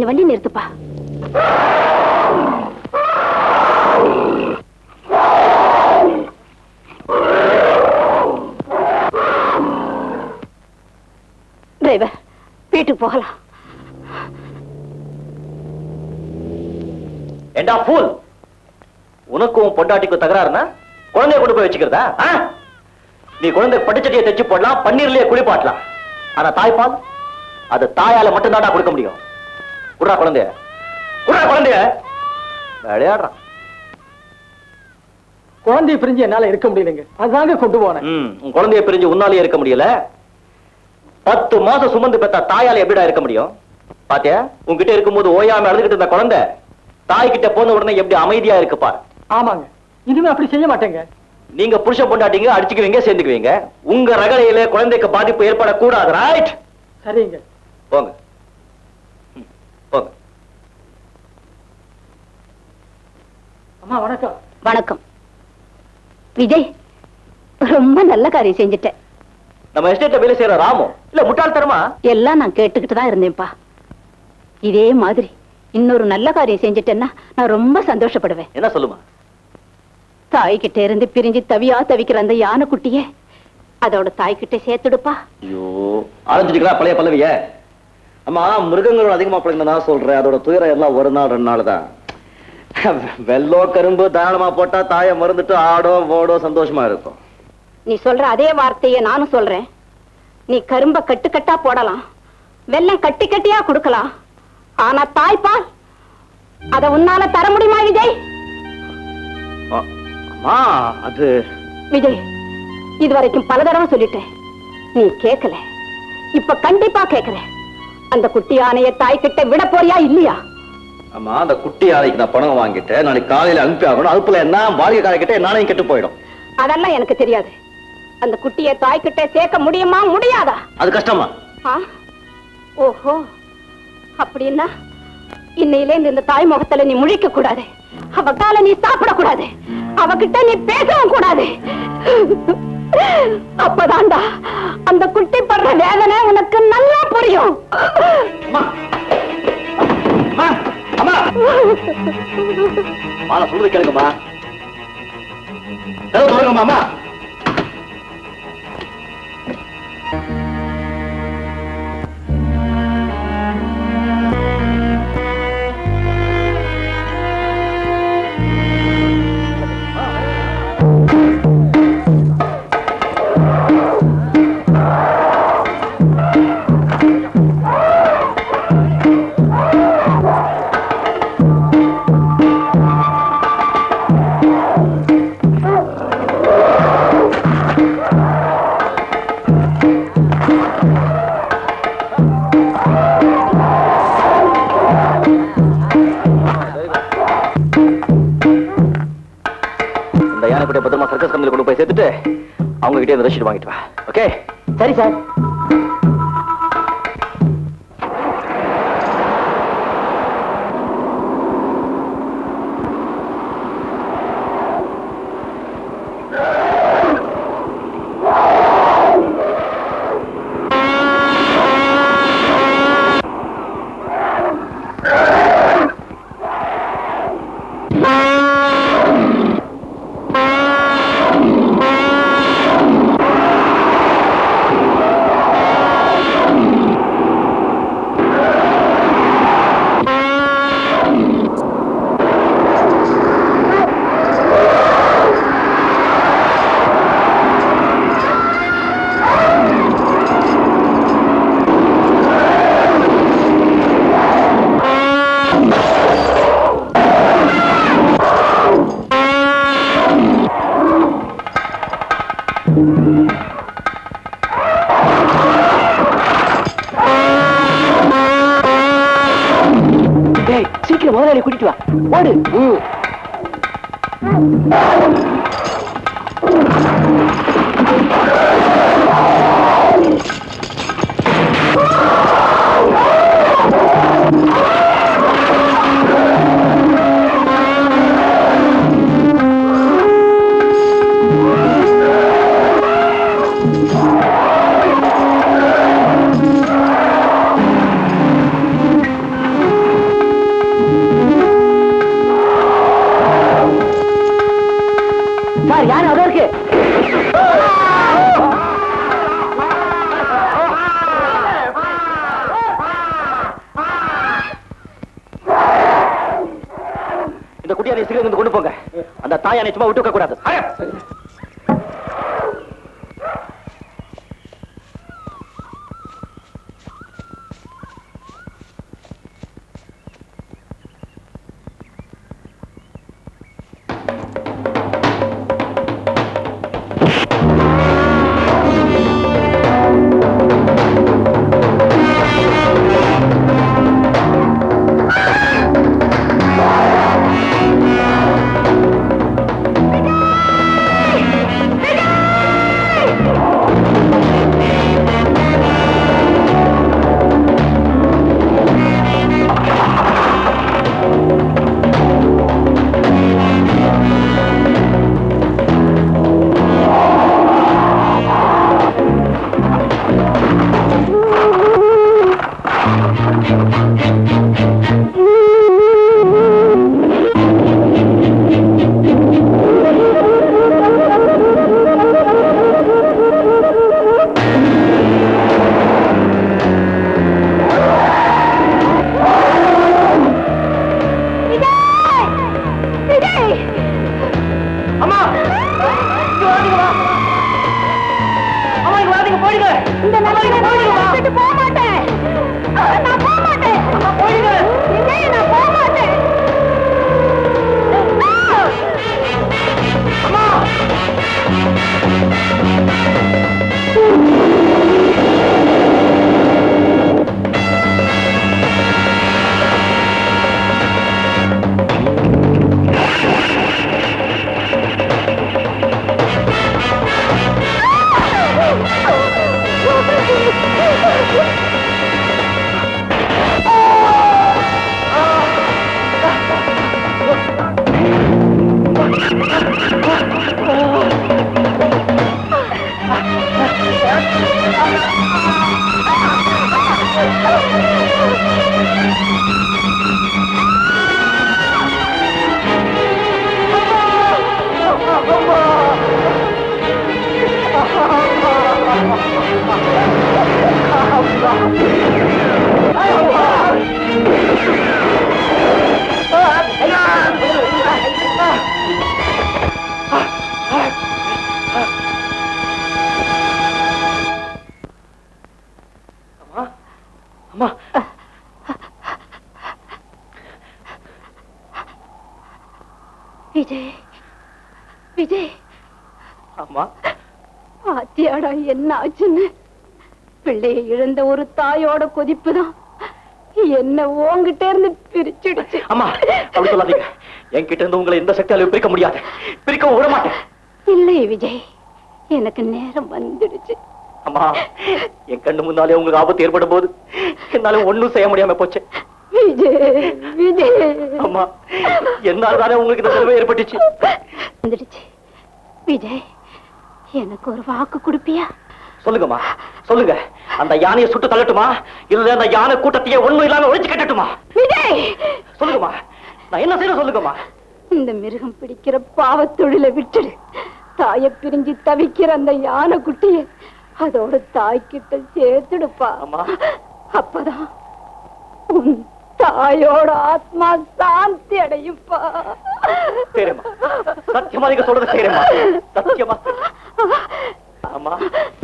கொஞ்சம் வண்டி நிறுத்துப்பா டிரைவர் வீட்டுக்கு போகலாம் ஏண்டா ஃபூல் உனக்கும் பொண்டாட்டிக்கும் தகராறுனா குழந்தைய கொண்டு போய் வச்சுக்கிறதா ஆ? நீ குழந்தை பட்டுச்சட்டியை தைச்சு போடலாம் பன்னீர்லயே குளிப்பாட்டலாம் ஆனா தாய்ப்பால் அது தாயால மட்டும்தான்டா கொடுக்க முடியும் குடுறா குழந்தைய குடுறா குழந்தைய விளையாடுறான் குழந்தைய பிரிஞ்சு என்னால இருக்க முடியலைங்க அதாங்க கொண்டு போனேன் ம், உன் குழந்தைய பிரிஞ்சு உன்னாலேயே இருக்க முடியல பத்து மாசம் சுமந்து பெத்த தாயால எப்படிடா இருக்க முடியும் பாத்தியா உன்கிட்ட இருக்கும்போது ஓயாம அழுதுகிட்டு இருந்த குழந்தை தாய் கிட்ட போன உடனே எப்படி அமைதியா இருக்கு பாரு ஆமாங்க இனிமே அப்படி செய்ய மாட்டேங்க நீங்க புருஷன் பொண்டாட்டிங்க அடிச்சுக்குவீங்க சேர்ந்துக்குவீங்க உங்க ரகளையில குழந்தைக்கு பாதிப்பு ஏற்படக்கூடாது ரைட் சரிங்க போங்க ம், போங்க அம்மா வணக்கம் வணக்கம் விஜய் ரொம்ப நல்ல காரியம் செஞ்சுட்டேன் நம்ம எஸ்டேட்ல வேலை செய்யற ராமு இல்ல முட்டாள்தனமா எல்லாம் நான் கேட்டுக்கிட்டு தான் இருந்தேன்ப்பா இதே மாதிரி இன்னொரு நல்ல காரியம் செஞ்சுட்டேன்னா நான் ரொம்ப சந்தோஷப்படுவேன் என்ன சொல்லுமா தாய்கிட்ட இருந்து பிரிஞ்சு தவியா தவிக்கிற அந்த யானைக்குட்டியே அதோட தாய்கிட்ட சேர்த்துடுப்பா ஐயோ ஆரம்பிச்சிருக்கா பழைய பல்லவிய அம்மா மிருகங்களோட அதிகமா பழகினா சொல்றேன் அதோட துயரம் எல்லாம் ஒரு நாள் ரெண்டு நாள் தான் வெள்ளோ கரும்பு தாராளமா போட்டா தாயை மறந்துட்டு ஆடோ ஓடோ சந்தோஷமா இருக்கும் நீ சொல்ற அதே வார்த்தையை நானும் சொல்றேன் நீ கரும்ப கட்டு கட்டா போடலாம் வெல்லம் கட்டி கட்டியா கொடுக்கலாம் ஆனா தாய்ப்பால் அத உன்னால தர முடியுமா விஜய் அ- அம்மா அது விஜய் இதுவரைக்கும் பல தடவை சொல்லிட்டேன் நீ கேட்கல இப்ப கண்டிப்பா கேட்கல அந்த குட்டி யானைய தாய்கிட்ட விட போறியா இல்லையா அம்மா அந்த குட்டி ஆலைக்கு நான் பணம் வாங்கிட்டேன் நாளைக்கு காலையில அனுப்பி ஆகணும் அதுக்குள்ள என்ன வாழ்க்கை கிட்ட நாளையும் கெட்டு போயிடும் அதெல்லாம் எனக்கு தெரியாது அந்த குட்டிய தாய்கிட்ட சேர்க்க முடியுமா முடியாதா அது கஷ்டமா ஆ? ஓஹோ அப்படின்னா இன்னையில இருந்து இந்த தாய் முகத்துல நீ முழிக்க கூடாது அவ கால நீ சாப்பிட கூடாது அவகிட்ட நீ பேசவும் கூடாது அப்பதான்டா அந்த குட்டி படுற வேதனை உனக்கு நல்லா புரியும் அம்மா அம்மா அம்மா நான் சொல்றது கேளுங்கம்மா கதவு திறங்கம்மா, அம்மா இந்த யானைக்குட்டிய பத்திரமா சர்க்கஸ் கம்பெனியில் கொண்டு போய் சேர்த்துட்டு அவங்க கிட்டே இந்த ரசீட் வாங்கிட்டு வா ஓகே சரி சார் டேய் சீக்கிரம் முதலாளி கூட்டிட்டு வா ஓடு சார் யாரு அதோ இருக்கு இந்த குட்டியானை சீக்கிரம் இங்க கொண்டு போங்க அந்த தாயானை சும்மா விட்டு வைக்க கூடாது அம்மா இங்க வாங்க அம்மா இங்க வாங்க போயிடுங்க இந்த நிலையில நான் விட்டுட்டு போக மாட்டேன் நான் போக மாட்டேன் போயிடுங்க விஜய் நான் போக மாட்டேன் அம்மா அம்மா அம்மா விஜய் விஜய் அம்மா ஆத்தியாடா என்ன ஆச்சுன்னு பிள்ளையை இழந்த ஒரு தாயோட கொதிப்புதான் என்ன உன்கிட்ட இருந்து பிரிச்சிடுச்சு அம்மா அப்படி சொல்லாதீங்க என்கிட்ட இருந்து உங்களை எந்த சக்தியாலையும் பிரிக்க முடியாது பிரிக்கவும் விட மாட்டேன் இல்லை விஜய் எனக்கு நேரம் வந்துடுச்சு அம்மா என் கண்ணு முன்னாலே உங்களுக்கு ஆபத்து ஏற்படும் போது என்னால ஒண்ணும் செய்ய முடியாம போச்சு விஜய் விஜய் அம்மா என்னால தானே உங்களுக்கு இந்த நிலைமை ஏற்பட்டுச்சு வந்துடுச்சு விஜய் எனக்கு ஒரு வாக்கு கொடுப்பியா சொல்லுங்கம்மா சொல்லுங்க அந்த யானையை சுட்டு தள்ளட்டுமா இல்ல அந்த யானை கூட்டத்தையே ஒண்ணும் இல்லாம ஒழிச்சு கட்டட்டுமா விஜய் சொல்லுங்கம்மா நான் என்ன செய்யணும் சொல்லுங்கம்மா இந்த மிருகம் பிடிக்கிற பாவத் தொழிலை விட்டுடு தாயை பிரிஞ்சு தவிக்கிற அந்த யானை குட்டிய அதோட தாய்கிட்ட சேர்த்துடுப்பா அம்மா. அப்பதான் உன் தாயோட ஆத்மா சாந்தி அடையுப்பா சரிம்மா சத்தியமா நீங்க சொல்றது செய்யறேம்மா சத்தியமா அம்மா